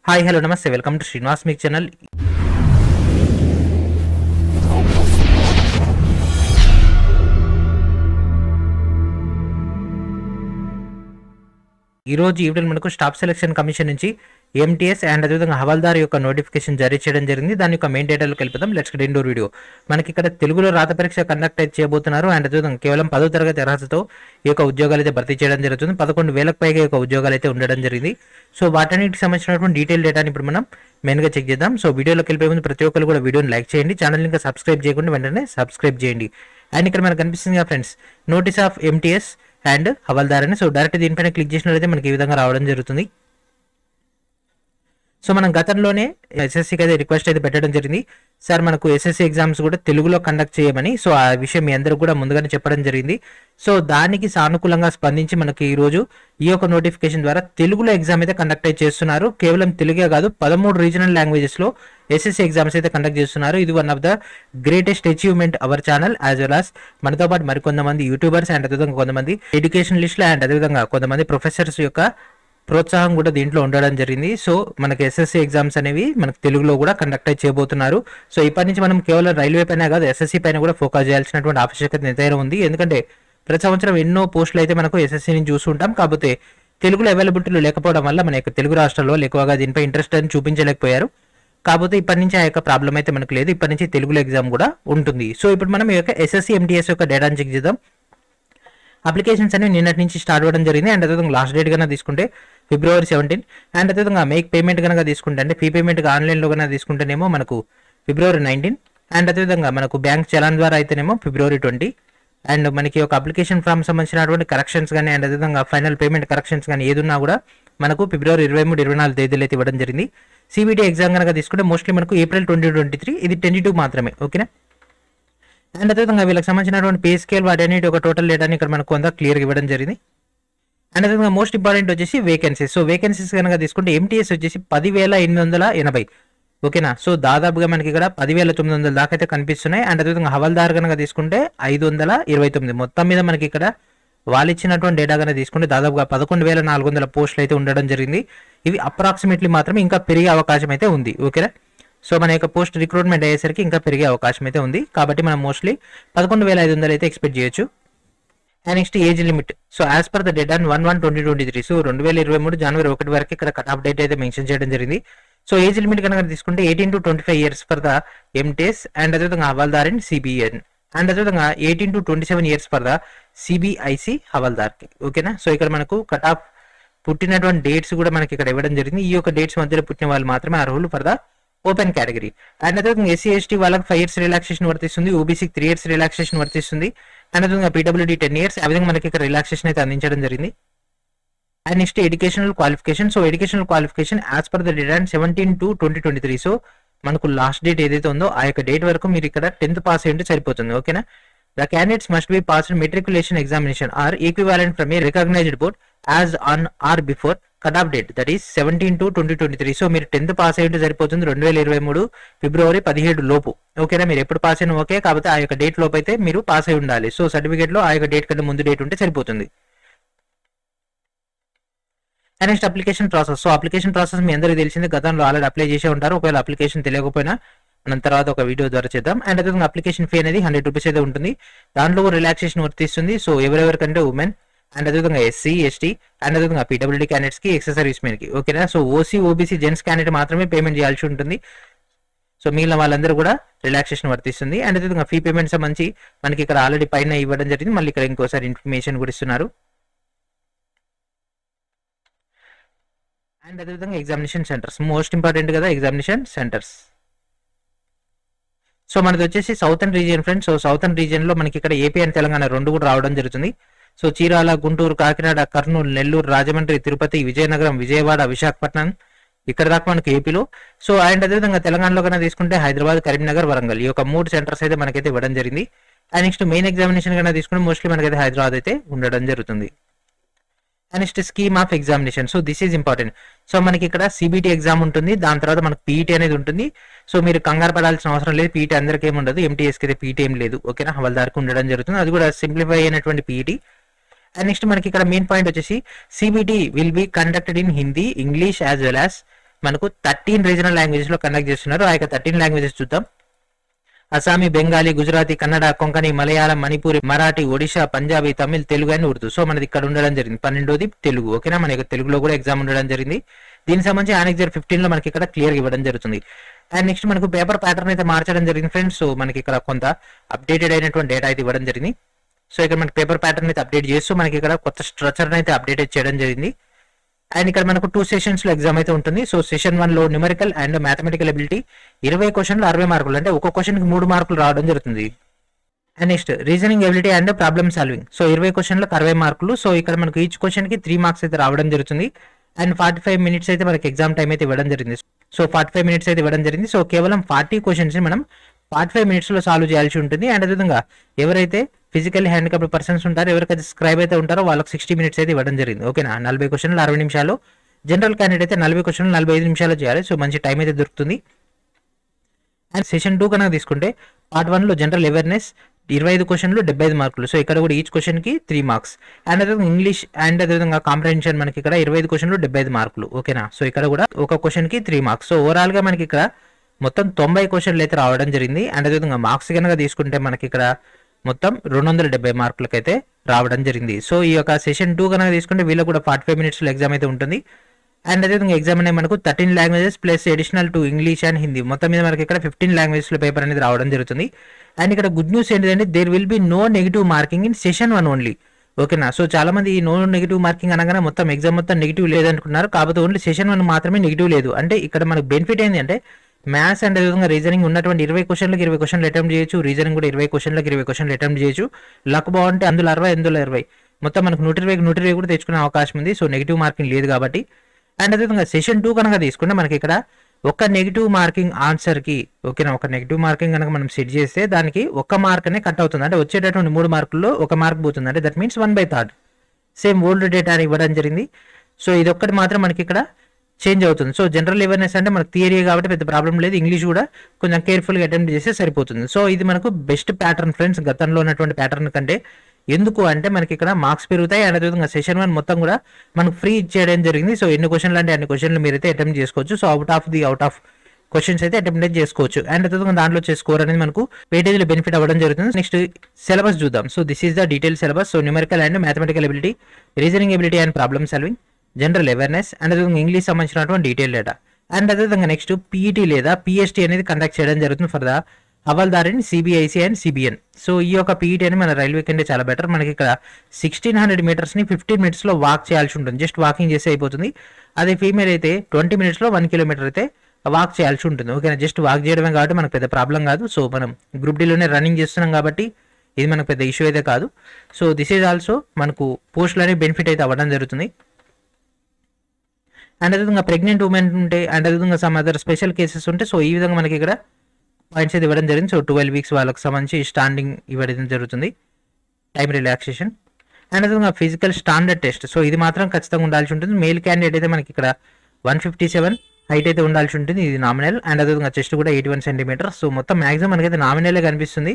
hi hello namaste welcome to Srinivas mic channel ఈ రోజు evening మనకు స్టాఫ్ సెలక్షన్ కమిషన్ నుంచి ఎంటీఎస్ అండ్ అదేవిధంగా హవాల్దార్ యొక్క నోటిఫికేషన్ జారీ చేయడం జరిగింది దాని యొక్క మెయిన్ డేటాలోకి వెళ్ళిపోతాం లెట్స్ గెట్ ఇండోర్ వీడియో మనకి ఇక్కడ తెలుగులో రాత పరీక్ష కండక్ట్ అయితే చేయబోతున్నారు అండ్ అదేవిధంగా కేవలం పదో తరగతి అర్హతతో ఈ యొక్క ఉద్యోగాలు అయితే భర్తీ చేయడం జరుగుతుంది పదకొండు వేలకు పైగా ఈ యొక్క ఉద్యోగాలు అయితే ఉండడం జరిగింది సో వాటన్నిటికి సంబంధించినటువంటి డీటెయిల్ డేటాని ఇప్పుడు మనం మెయిన్గా చెక్ చేద్దాం సో వీడియోలోకి వెళ్ళిపోయే ముందు ప్రతి ఒక్కరు కూడా వీడియోని లైక్ చేయండి ఛానల్ ఇంకా సబ్స్క్రైబ్ చేయకుండా వెంటనే సబ్స్క్రైబ్ చేయండి అండ్ ఇక్కడ మనకు కనిపిస్తుంది friends notice of MTS and Havaldar అని సో డైరెక్ట్ దీనిపైన క్లిక్ చేసినట్లయితే మనకి ఈ విధంగా రావడం జరుగుతుంది సో మనం గతంలోనే ఎస్ఎస్సికి అయితే రిక్వెస్ట్ అయితే పెట్టడం జరిగింది సార్ మనకు ఎస్ఎస్సి ఎగ్జామ్స్ కూడా తెలుగులో కండక్ట్ చేయమని సో ఆ విషయం మీ అందరూ కూడా ముందుగానే చెప్పడం జరిగింది సో దానికి సానుకూలంగా స్పందించి మనకి ఈ రోజు ఈ యొక్క నోటిఫికేషన్ ద్వారా తెలుగులో ఎగ్జామ్ అయితే కండక్ట్ అయితే చేస్తున్నారు కేవలం తెలుగే కాదు పదమూడు రీజనల్ లాంగ్వేజెస్ లో ఎస్ఎస్సి ఎగ్జామ్స్ అయితే కండక్ట్ చేస్తున్నారు ఇది one of the greatest achievement our channel as well as మనతో పాటు మరికొంతమంది యూట్యూబర్స్ అండ్ అదేవిధంగా కొంతమంది ఎడ్యుకేషనలిస్టులు అండ్ అదేవిధంగా కొంతమంది ప్రొఫెసర్స్ యొక్క ప్రోత్సాహం కూడా దీంట్లో ఉండడం జరిగింది సో మనకి ఎస్ఎస్సి ఎగ్జామ్స్ అనేవి మనకు తెలుగులో కూడా కండక్ట్ అయితే చేయబోతున్నారు సో ఇప్పటి నుంచి మనం కేవలం రైల్వే పైన కాదు ఎస్ఎస్సి పైన కూడా ఫోకస్ చేయాల్సినటువంటి ఆవశ్యకత ఎంతైనా ఉంది ఎందుకంటే ప్రతి సంవత్సరం ఎన్నో పోస్టులు అయితే మనకు ఎస్ఎస్సి నుంచి చూస్తుంటాం కాకపోతే తెలుగులో అవైలబిలిటీలో లేకపోవడం వల్ల మన యొక్క తెలుగు రాష్ట్రాల్లో ఎక్కువగా దీనిపై ఇంట్రెస్ట్ అని చూపించలేకపోయారు కాకపోతే ఇప్పటి నుంచి ఆ యొక్క ప్రాబ్లం అయితే మనకు లేదు ఇప్పటి నుంచి తెలుగులో ఎగ్జామ్ కూడా ఉంటుంది సో ఇప్పుడు మనం ఈ యొక్క ఎస్ఎస్సి ఎంటీఎస్ యొక్క డేటాను చెక్ చేద్దాం అప్లికేషన్స్ అనేవి నిన్నటి నుంచి స్టార్ట్ అవ్వడం జరిగింది అండ్ అదేవిధంగా లాస్ట్ డేట్ కన్నా తీసుకుంటే ఫిబ్రవరి సెవెంటీన్ అండ్ అదేవిధంగా మేక్ పేమెంట్ కనుక తీసుకుంటే అంటే ఫీ పేమెంట్ ఆన్లైన్లో కనుక తీసుకుంటేనేమో మనకు ఫిబ్రవరి నైన్టీన్ అండ్ అదేవిధంగా మనకు బ్యాంక్ చలాన్ ద్వారా అయితేనేమో ఫిబ్రవరి ట్వంటీ అండ్ మనకి ఒక అప్లికేషన్ ఫామ్ సంబంధించినటువంటి కరెక్షన్స్ కానీ అండ్ అదేవిధంగా ఫైనల్ పేమెంట్ కరెక్షన్స్ కానీ ఏది ఉన్నా కూడా మనకు ఫిబ్రవరి ఇరవై మూడు ఇరవై నాలుగు తేదీలు అయితే ఇవ్వడం జరిగింది సిబిటీ ఎగ్జామ్ కనుక తీసుకుంటే మోస్ట్లీ మనకు ఏప్రిల్ ట్వంటీ ట్వంటీ త్రీ ఇది ట్వంటీ టూ మాత్రమే ఓకేనా అండ్ అదేవిధంగా వీళ్ళకి సంబంధించినటువంటి పే స్కేల్ వాటన్నిటి ఒక టోటల్ డేటాని ఇక్కడ మనకు కొంత క్లియర్గా ఇవ్వడం జరిగింది అండ్ అదేవిధంగా మోస్ట్ ఇంపార్టెంట్ వచ్చేసి వేకెన్సీస్ సో వేకెన్సీస్ కనుక తీసుకుంటే ఎంటీఎస్ వచ్చేసి పదివేల ఎనిమిది వందల ఎనభై ఓకేనా సో దాదాపుగా మనకి ఇక్కడ పదివేల తొమ్మిది వందల దాకా అయితే కనిపిస్తున్నాయి అండ్ అదేవిధంగా హవల్దార్ కనుక తీసుకుంటే ఐదు వందల ఇరవై తొమ్మిది మొత్తం మీద మనకి ఇక్కడ వాళ్ళు ఇచ్చినటువంటి డేటా కనుక తీసుకుంటే దాదాపుగా పదకొండు వేల నాలుగు వందల పోస్టులు అయితే ఉండడం జరిగింది ఇవి అప్రాక్సిమేట్లీ మాత్రం ఇంకా పెరిగే అవకాశం అయితే ఉంది ఓకేనా సో మన యొక్క పోస్ట్ రిక్రూట్మెంట్ అయ్యేసరికి ఇంకా పెరిగే అవకాశం అయితే ఉంది కాబట్టి మనం మోస్ట్లీ పదకొండు వేల ఐదు వందలు అయితే ఎక్స్పెక్ట్ చేయొచ్చు and next age limit so as per the date and one one twenty twenty three so రెండు వేల ఇరవై మూడు జనవరి ఒకటి వరకు ఇక్కడ కట్ ఆఫ్ డేట్ అయితే మెన్షన్ చేయడం జరిగింది సో ఏజ్ లిమిట్ కనుక తీసుకుంటే eighteen to twenty five years for the MTS and అదేవిధంగా హవాల్దార్ అండ్ సిబిఎన్ అండ్ అదేవిధంగా eighteen to twenty seven years for the CBIC హవాల్దార్కి ఓకేనా సో ఇక్కడ మనకు కట్ ఆఫ్ పుట్టినటువంటి డేట్స్ కూడా మనకి ఇక్కడ ఇవ్వడం జరిగింది ఈ యొక్క డేట్స్ మధ్యలో పుట్టిన వాళ్ళు మాత్రమే అర్హులు for the open category and అదేవిధంగా ఎస్సీ ఎస్టీ వాళ్ళకి ఫైవ్ ఇయర్స్ రిలాక్సేషన్ వర్తిస్తుంది ఓబీసీకి త్రీ ఇయర్స్ రిలాక్సేషన్ వర్తిస్తుంది అండ్ అదేవిధంగా పీడబ్ల్యూడీ టెన్ ఇయర్స్ ఆ విధంగా మనకి ఇక్కడ రిలాక్సేషన్ అయితే అందించడం జరిగింది and next educational qualification so educational qualification as per the date and seventeen to twenty twenty three so మనకు లాస్ట్ డేట్ ఏదైతే ఉందో ఆ యొక్క డేట్ వరకు మీరు ఇక్కడ టెన్త్ పాస్ అయ్యి ఉంటే సరిపోతుంది ఓకేనా the candidates must be pass matriculation examination or equivalent from a recognised board as on or before cut off date that is seventeen to twenty twenty three so మీరు tenth pass అయ్యి ఉంటే సరిపోతుంది రెండు వేల ఇరవై మూడు ఫిబ్రవరి పదిహేడు లోపు ఓకేనా మీరు ఎప్పుడు పాస్ అయినా ఓకే కాకపోతే ఆ యొక్క డేట్ లోపు అయితే మీరు పాస్ అయి ఉండాలి సో సర్టిఫికేట్ లో ఆ యొక్క డేట్ కంటే ముందు డేట్ ఉంటే సరిపోతుంది and next application process so application process మీ అందరికీ తెలిసింది గతంలో ఆల్రెడీ అప్లై చేసే ఉంటారు ఒకవేళ అప్లికేషన్ తెలియకపోయినా మనం తర్వాత ఒక వీడియో ద్వారా చేద్దాం అండ్ అదేవిధంగా అప్లికేషన్ ఫీ అనేది హండ్రెడ్ రూపీస్ అయితే ఉంటుంది దాంట్లో రిలాక్సేషన్ వర్తిస్తుంది సో ఎవరెవరికంటే ఉమెన్ అండ్ అదేవిధంగా ఎస్సీ ఎస్టీ అండ్ అదేవిధంగా పీడబ్ల్యూడీ క్యాండిడేట్స్ కి ఎక్సెస్ సర్వీస్ మెన్ కి ఓకేనా so OC OBC gents candidate మాత్రమే పేమెంట్ చేయాల్సి ఉంటుంది సో మిగిలిన వాళ్ళందరూ కూడా రిలాక్సేషన్ వర్తిస్తుంది అండ్ అదేవిధంగా ఫీ పేమెంట్ సంబంధించి మనకి ఇక్కడ ఆల్రెడీ పైన ఇవ్వడం జరిగింది మళ్ళీ ఇక్కడ ఇంకోసారి ఇన్ఫర్మేషన్ కూడా ఇస్తున్నారు అండ్ అదేవిధంగా ఎగ్జామినేషన్ సెంటర్స్ మోస్ట్ ఇంపార్టెంట్ కదా ఎగ్జామినేషన్ సెంటర్స్ సో మనది వచ్చేసి southern region friends so southern region లో మనకి ఇక్కడ ఏపీ అండ్ తెలంగాణ రెండు కూడా రావడం జరుగుతుంది సో చీరాల గుంటూరు కాకినాడ కర్నూలు నెల్లూరు రాజమండ్రి తిరుపతి విజయనగరం విజయవాడ విశాఖపట్నం ఇక్కడ దాకా మనకి ఏపీలో సో అండ్ అదేవిధంగా తెలంగాణలో కన్నా తీసుకుంటే హైదరాబాద్ కరీంనగర్ వరంగల్ ఈ యొక్క మూడు సెంటర్స్ అయితే మనకైతే ఇవ్వడం జరిగింది అండ్ నెక్స్ట్ మెయిన్ ఎగ్జామినేషన్ కన్నా తీసుకుంటే మోస్ట్లీ మనకైతే హైదరాబాద్ అయితే ఉండడం జరుగుతుంది and next scheme of examination so this is important so మనకి ఇక్కడ సిబిటి ఎగ్జామ్ ఉంటుంది దాని తర్వాత మనకు పీఈటీ అనేది ఉంటుంది సో మీరు కంగారు పడాల్సిన అవసరం లేదు పీఈటీ అందరికీ ఏమి ఉండదు ఎంటీఎస్కి అయితే పీఈటీ ఏం లేదు ఓకేనా హవల్దార్కి ఉండడం జరుగుతుంది అది కూడా సింప్లిఫై అయినటువంటి పీఈటీ అండ్ నెక్స్ట్ మనకి ఇక్కడ మెయిన్ పాయింట్ వచ్చేసి CBT will be conducted in Hindi English as well as మనకు థర్టీన్ రీజనల్ లాంగ్వేజెస్ లో కండక్ట్ చేస్తున్నారు ఆ యొక్క థర్టీన్ లాంగ్వేజెస్ చూద్దాం అస్సామీ బెంగాలీ గుజరాతీ కన్నడ కొంకణి మలయాళం మణిపూరి మరాఠీ ఒడిషా పంజాబీ తమిళ్ తెలుగు అని ఉర్దూ సో మనది ఇక్కడ ఉండడం జరిగింది పన్నెండోది తెలుగు ఓకేనా మన యొక్క తెలుగులో కూడా ఎగ్జామ్ ఉండడం జరిగింది దీనికి సంబంధించి ఆనెక్జర్ ఫిఫ్టీన్ లో మనకి ఇక్కడ క్లియర్ ఇవ్వడం జరుగుతుంది అండ్ నెక్స్ట్ మనకు పేపర్ ప్యాటర్న్ అయితే మార్చడం జరిగింది ఫ్రెండ్స్ సో మనకి ఇక్కడ కొంత అప్డేటెడ్ అయినటువంటి డేటా అయితే ఇవ్వడం జరిగింది సో ఇక్కడ మనకి పేపర్ ప్యాటర్న్ అయితే అప్డేట్ చేస్తూ మనకి ఇక్కడ కొత్త స్ట్రక్చర్ అయితే అప్డేట్ చేయడం జరిగింది అండ్ ఇక్కడ మనకు టూ సెషన్స్ లో ఎగ్జామ్ అయితే ఉంటుంది సో సెషన్ వన్ లో న్యూమరికల్ అండ్ మ్యాథమెటికల్ అబిలిటీ ఇరవై క్వశ్చన్లు అరవై మార్కులు అంటే ఒక క్వశ్చన్ కి మూడు మార్కులు రావడం జరుగుతుంది and next reasoning ability and problem solving so ఇరవై క్వశ్చన్లకు అరవై మార్కులు సో ఇక్కడ మనకు ఈచ్ క్వశ్చన్ కి త్రీ మార్క్స్ అయితే రావడం జరుగుతుంది అండ్ ఫార్టీ ఫైవ్ మినిట్స్ అయితే మనకి ఎగ్జామ్ టైం అయితే ఇవ్వడం జరిగింది సో ఫార్టీ ఫైవ్ మినిట్స్ అయితే ఇవ్వడం జరిగింది సో కేవలం ఫార్టీ క్వశ్చన్స్ ని మనం ఫార్టీ ఫైవ్ మినిట్స్ లో సాల్వ్ చేయాల్సి ఉంటుంది అండ్ అదేవిధంగా ఎవరైతే ఫిజికల్ హ్యాండిక్యాప్డ్ పర్సన్స్ ఉంటారో ఎవరికైతే స్క్రైబ్ అయితే ఉంటారో వాళ్ళకి సిక్స్టీ మినిట్స్ అయితే ఇవ్వడం జరిగింది ఓకేనా నలభై క్వశ్చన్లు అరవై నిమిషాలు జనరల్ క్యాండిడేట్ అయితే నలభై క్వశ్చన్లు నలభై ఐదు నిమిషాలు చేయాలి సో మంచి టైం అయితే దొరుకుతుంది అండ్ సెషన్ టూ కనుక తీసుకుంటే పార్ట్ వన్లో జనరల్ అవేర్నెస్ ఇరవై ఐదు క్వశ్చన్లు డెబ్బై ఐదు మార్కులు సో ఇక్కడ కూడా ఈచ్ క్వశ్చన్కి త్రీ మార్క్స్ అండ్ అదేవిధంగా ఇంగ్లీష్ అండ్ అదేవిధంగా కాంప్రహెన్షన్ మనకి ఇక్కడ ఇరవై ఐదు క్వశ్చన్లు డెబ్బై ఐదు మార్కులు ఓకేనా సో ఇక్కడ కూడా ఒక క్వశ్చన్కి త్రీ మార్క్స్ సో ఓవరాల్గా మనకి ఇక్కడ మొత్తం తొంభై క్వశ్చన్లు అయితే రావడం జరిగింది అండ్ అదేవిధంగా మార్క్స్ కనుక తీసుకుంటే మనకి ఇక్కడ మొత్తం రెండు వందల డెబ్బై మార్కులకి అయితే రావడం జరిగింది సో ఈ యొక్క సెషన్ టూ కనుక తీసుకుంటే వీళ్ళకి కూడా ఫార్టీ ఫైవ్ మినిట్స్లో ఎగ్జామ్ అయితే ఉంటుంది అండ్ అదేవిధంగా ఎగ్జామ్ అనేది మనకు thirteen languages plus additional two English and Hindi మొత్తం మీద మనకి ఇక్కడ ఫిఫ్టీన్ లాంగ్వేజెస్లో పేపర్ అనేది రావడం జరుగుతుంది అండ్ ఇక్కడ గుడ్ న్యూస్ ఏంటంటే there will be no negative marking in session one only ఓకేనా సో చాలా మంది ఈ నో నెగిటివ్ మార్కింగ్ అనగానే మొత్తం ఎగ్జామ్ మొత్తం నెగిటివ్ లేదనుకున్నారు కాకపోతే ఓన్లీ సెషన్ వన్ మాత్రమే నెగిటివ్ లేదు అంటే ఇక్కడ మనకు బెనిఫిట్ ఏంటి అంటే మ్యాథ్స్ అండ్ అదేవిధంగా రీజనింగ్ ఉన్నటువంటి ఇరవై క్వశ్చన్లకు ఇరవై క్వశ్చన్లు అటెంప్ట్ చేయొచ్చు రీజనింగ్ కూడా ఇరవై క్వశ్చన్లకు ఇరవై క్వశ్చన్లు అటెంప్ట్ చేయొచ్చు లక్ బాగుంటే అందులో అరవై అందులో ఇరవై మొత్తం మనకు నూట ఇరవై నూట ఇరవై కూడా తెచ్చుకునే అవకాశం ఉంది సో నెగిటివ్ మార్కింగ్ లేదు కాబట్టి అండ్ అదేవిధంగా సెషన్ టూ కనుక తీసుకుంటే మనకి ఇక్కడ ఒక నెగిటివ్ మార్కింగ్ ఆన్సర్కి ఓకేనా ఒక నెగిటివ్ మార్కింగ్ కనుక మనం సెట్ చేస్తే దానికి ఒక మార్క్ అనే కట్ అవుతుంది అంటే వచ్చేటటువంటి మూడు మార్కుల్లో ఒక మార్క్ పోతుంది అంటే that means one by third same old data ఇవ్వడం జరిగింది సో ఇది ఒక్కటి మాత్రం మనకి ఇక్కడ చేంజ్ అవుతుంది సో జనరల్ అవేర్నెస్ అంటే మనకు థియరీ కాబట్టి పెద్ద ప్రాబ్లం లేదు ఇంగ్లీష్ కూడా కొంచెం కేర్ఫుల్గా అటెంప్ట్ చేస్తే సరిపోతుంది సో ఇది మనకు బెస్ట్ ప్యాటర్న్ ఫ్రెండ్స్ గతంలో ఉన్నటువంటి ప్యాటర్న్ కంటే ఎందుకు అంటే మనకి ఇక్కడ మార్క్స్ పెరుగుతాయి అండ్ అదేవిధంగా సెషన్ వన్ మొత్తం కూడా మనకు ఫ్రీ ఇచ్చేయడం జరిగింది సో ఎన్ని క్వశ్చన్లు అంటే అన్ని క్వశ్చన్లు మీరైతే అటెంప్ట్ చేసుకోవచ్చు so out of the out of questions అయితే అటెంప్ట్ చేసుకోవచ్చు అండ్ అదేవిధంగా దాంట్లో వచ్చే స్కోర్ అనేది మనకు వెయిటేజ్లో బెనిఫిట్ అవ్వడం జరుగుతుంది నెక్స్ట్ సిలబస్ చూద్దాం so this is the detail syllabus so numerical and mathematical ability reasoning ability and problem solving general awareness and అదేవిధంగా ఇంగ్లీష్ సంబంధించినటువంటి డీటెయిల్ డేటా అండ్ అదేవిధంగా నెక్స్ట్ పీఈటీ లేదా పిఎస్టీ అనేది కండక్ట్ చేయడం జరుగుతుంది ఫర్ ద హవల్దారిని CBIC and CBN so ఈ యొక్క పీఈటీ అని మన రైల్వే కంటే చాలా బెటర్ మనకి ఇక్కడ సిక్స్టీన్ హండ్రెడ్ మీటర్స్ని ఫిఫ్టీన్ మినిట్స్లో వాక్ చేయాల్సి ఉంటుంది జస్ట్ వాకింగ్ చేస్తే అయిపోతుంది అదే ఫీమేల్ అయితే ట్వంటీ మినిట్స్లో వన్ కిలోమీటర్ అయితే వాక్ చేయాల్సి ఉంటుంది ఓకేనా జస్ట్ వాక్ చేయడమే కాబట్టి మనకు పెద్ద ప్రాబ్లం కాదు సో మనం గ్రూప్ డీలోనే రన్నింగ్ చేస్తున్నాం కాబట్టి ఇది మనకు పెద్ద ఇష్యూ అయితే కాదు సో దిస్ ఈజ్ ఆల్సో మనకు పోస్టులని బెనిఫిట్ అయితే అవ్వడం జరుగుతుంది అండ్ అదేవిధంగా ప్రెగ్నెంట్ ఉమెన్ ఉంటే అండ్ అదేవిధంగా సమ్ అదర్ స్పెషల్ కేసెస్ ఉంటే సో ఈ విధంగా మనకి ఇక్కడ పాయింట్స్ అయితే ఇవ్వడం జరిగింది సో ట్వెల్వ్ వీక్స్ వాళ్ళకి సంబంధించి స్టాండింగ్ ఇవ్వడం జరుగుతుంది టైం రిలాక్సేషన్ అండ్ అదేవిధంగా ఫిజికల్ స్టాండర్డ్ టెస్ట్ సో ఇది మాత్రం ఖచ్చితంగా ఉండాల్సి ఉంటుంది మేల్ క్యాండిడేట్ అయితే మనకి ఇక్కడ వన్ ఫిఫ్టీ సెవెన్ హైట్ అయితే ఉండాల్సి ఉంటుంది ఇది నామినల్ అండ్ అదేవిధంగా చెస్ట్ కూడా ఎయిటీ వన్ సెంటీమీటర్ సో మొత్తం మాక్సిమం మనకైతే నామినలే కనిపిస్తుంది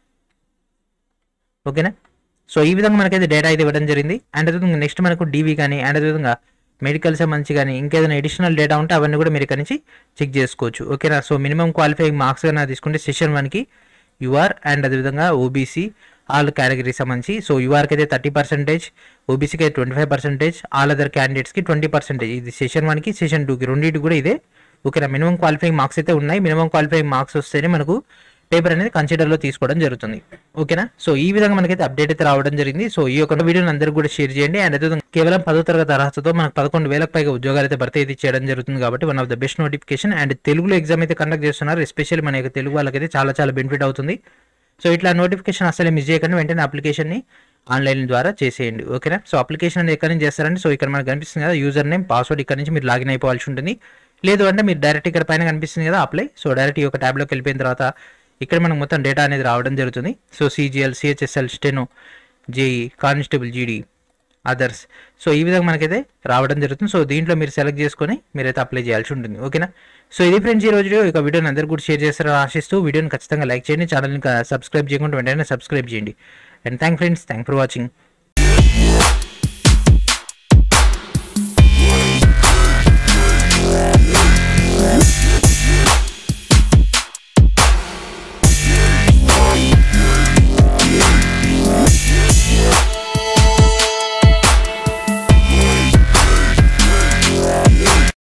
ఓకేనా సో ఈ విధంగా మనకైతే డేటా అయితే ఇవ్వడం జరిగింది అండ్ అదేవిధంగా నెక్స్ట్ మనకు డీవీ కానీ అండ్ అదేవిధంగా మెడికల్ సంబంధించి కానీ ఇంకేదైనా అడిషనల్ డేటా ఉంటే అవన్నీ కూడా మీరు ఇక్కడ నుంచి చెక్ చేసుకోవచ్చు ఓకేనా సో మినిమం క్వాలిఫైయింగ్ మార్క్స్ కన్నా తీసుకుంటే సెషన్ వన్కి యూఆర్ అండ్ అదేవిధంగా ఓబీసీ ఆల్ కేటగిరీ సంబంధించి సో యూఆర్కి అయితే థర్టీ పర్సెంటేజ్ ఓబీసీకి అయితే twenty five percentage all other క్యాండిడేట్స్కి ట్వంటీ పర్సెంటేజ్ ఇది సెషన్ వన్కి సెషన్ టూకి రెండింటి కూడా ఇదే ఓకేనా మినిమం క్వాలిఫైయింగ్ మార్క్స్ అయితే ఉన్నాయి మినిమం క్వాలిఫైయింగ్ మార్క్స్ వస్తేనే మనకు పేపర్ అనేది కన్సిడర్లో తీసుకోవడం జరుగుతుంది ఓకేనా సో ఈ విధంగా మనకైతే అప్డేట్ అయితే రావడం జరిగింది సో ఈ యొక్క వీడియోని అందరికీ కూడా షేర్ చేయండి అండ్ అదే కేవలం పదో తరగతి అర్హతతో మనకు పదకొండు వేలకు పైగా ఉద్యోగాలు అయితే భర్తీ అయితే చేయడం జరుగుతుంది కాబట్టి one of the best notification and తెలుగులో ఎగ్జామ్ అయితే కండక్ట్ చేస్తున్నారు ఎస్పెషల్లీ మన యొక్క తెలుగు వాళ్ళకైతే చాలా చాలా బెనిఫిట్ అవుతుంది సో ఇట్లా నోటిఫికేషన్ అసలు మిస్ చేయకండి వెంటనే అప్లికేషన్ని ఆన్లైన్ ద్వారా చేసేయండి ఓకేనా సో అప్లికేషన్ అనేది ఎక్కడి నుంచి చేస్తారంటే సో ఇక్కడ మనకు కనిపిస్తుంది కదా యూజర్ నేమ్ పాస్వర్డ్ ఇక్కడ నుంచి మీరు లాగిన్ అయిపోవాల్సి ఉంటుంది లేదు అంటే మీరు డైరెక్ట్ ఇక్కడ పైన కనిపిస్తుంది కదా అప్లై సో డైరెక్ట్ ఈ యొక్క ట్యాబ్లోకి వెళ్ళిపోయిన తర్వాత ఇక్కడ మనకు మొత్తం డేటా అనేది రావడం జరుగుతుంది so CGL CHSL steno JE constable GD others so ఈ విధంగా మనకైతే రావడం జరుగుతుంది సో దీంట్లో మీరు సెలెక్ట్ చేసుకొని మీరైతే అప్లై చేయాల్సి ఉంటుంది ఓకేనా సో ఇది ఫ్రెండ్స్ ఈ రోజు ఇక వీడియోని అందరు కూడా షేర్ చేస్తారని ఆశిస్తూ వీడియోని ఖచ్చితంగా లైక్ చేయండి ఛానల్ని సబ్స్క్రైబ్ చేయకుండా వెంటనే సబ్స్క్రైబ్ చేయండి and thank friends thank for watching